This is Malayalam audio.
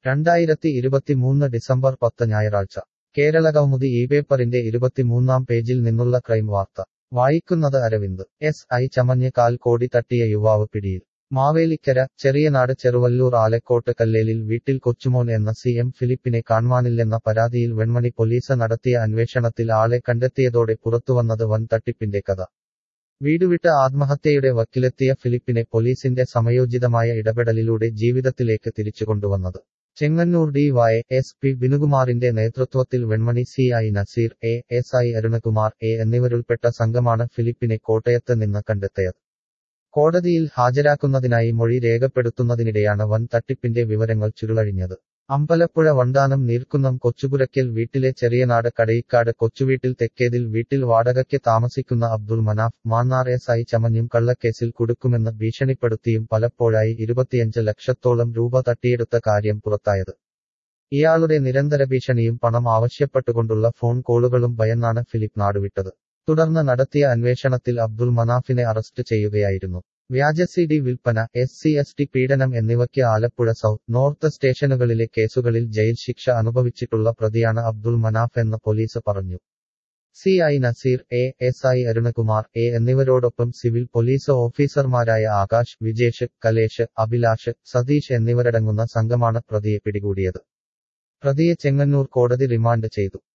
രണ്ടായിരത്തി ഇരുപത്തിമൂന്ന് ഡിസംബർ പത്ത് ഞായറാഴ്ച കേരളകൗമുദി ഈ പേപ്പറിന്റെ ഇരുപത്തിമൂന്നാം പേജിൽ നിന്നുള്ള ക്രൈം വാർത്ത വായിക്കുന്നത് അരവിന്ദ് എസ് ഐ ചമഞ്ഞ് കാൽ കോടി തട്ടിയ യുവാവ് പിടിയിൽ മാവേലിക്കര ചെറിയനാട് ചെറുവല്ലൂർ ആലക്കോട്ട് കല്ലേലിൽ വീട്ടിൽ കൊച്ചുമോൻ എന്ന സി എം ഫിലിപ്പിനെ കാണുവാനില്ലെന്ന പരാതിയിൽ വെൺമണി പോലീസ് നടത്തിയ അന്വേഷണത്തിൽ ആളെ കണ്ടെത്തിയതോടെ പുറത്തുവന്നത് വൻ തട്ടിപ്പിന്റെ കഥ വീടുവിട്ട് ആത്മഹത്യയുടെ വക്കിലെത്തിയ ഫിലിപ്പിനെ പോലീസിന്റെ സമയോചിതമായ ഇടപെടലിലൂടെ ജീവിതത്തിലേക്ക് തിരിച്ചുകൊണ്ടുവന്നത് Chengannur D Y S P ബിനുകുമാറിന്റെ നേതൃത്വത്തിൽ Venmani C I Naseer A S I Arunakumar A എന്നിവരുൾപ്പെട്ട സംഘമാണ് ഫിലിപ്പിനെ കോട്ടയത്ത് നിന്ന് കണ്ടെത്തിയത് കോടതിയിൽ ഹാജരാക്കുന്നതിനായി മൊഴി രേഖപ്പെടുത്തുന്നതിനിടെയാണ് വൻ തട്ടിപ്പിന്റെ വിവരങ്ങൾ ചുരുളഴിഞ്ഞത് അമ്പലപ്പുഴ വണ്ടാനം നീർക്കുന്നം കൊച്ചുപുരയ്ക്കൽ വീട്ടിലെ ചെറിയനാട് കടയിക്കാട് കൊച്ചുവീട്ടിൽ തെക്കേതിൽ വീട്ടിൽ വാടകയ്ക്ക് താമസിക്കുന്ന അബ്ദുൾ മനാഫ് മാന്നാർ എസ് ഐ ചമഞ്ഞും കള്ളക്കേസിൽ കുടുക്കുമെന്ന് ഭീഷണിപ്പെടുത്തിയും പലപ്പോഴായി ഇരുപത്തിയഞ്ച് ലക്ഷത്തോളം രൂപ തട്ടിയെടുത്ത കാര്യം പുറത്തായത് ഇയാളുടെ നിരന്തര ഭീഷണിയും പണം ആവശ്യപ്പെട്ടുകൊണ്ടുള്ള ഫോൺ കോളുകളും ഭയന്നാണ് ഫിലിപ്പ് നാടുവിട്ടത് തുടർന്ന് നടത്തിയ അന്വേഷണത്തിൽ അബ്ദുൾ മനാഫിനെ അറസ്റ്റ് ചെയ്യുകയായിരുന്നു വ്യാജ സി ഡി വിൽപ്പന എസ് സി എസ് ടി പീഡനം എന്നിവയ്ക്ക് ആലപ്പുഴ സൗത്ത് നോർത്ത് സ്റ്റേഷനുകളിലെ കേസുകളിൽ ജയിൽ ശിക്ഷ അനുഭവിച്ചിട്ടുള്ള പ്രതിയാണ് അബ്ദുൾ മനാഫ് എന്ന് പോലീസ് പറഞ്ഞു C I Naseer A S I Arunakumar A എന്നിവരോടൊപ്പം സിവിൽ പോലീസ് ഓഫീസർമാരായ ആകാശ് വിജേഷ് കലേഷ് അഭിലാഷ് സതീഷ് എന്നിവരടങ്ങുന്ന സംഘമാണ് പ്രതിയെ പിടികൂടിയത് പ്രതിയെ ചെങ്ങന്നൂർ കോടതി റിമാൻഡ് ചെയ്തു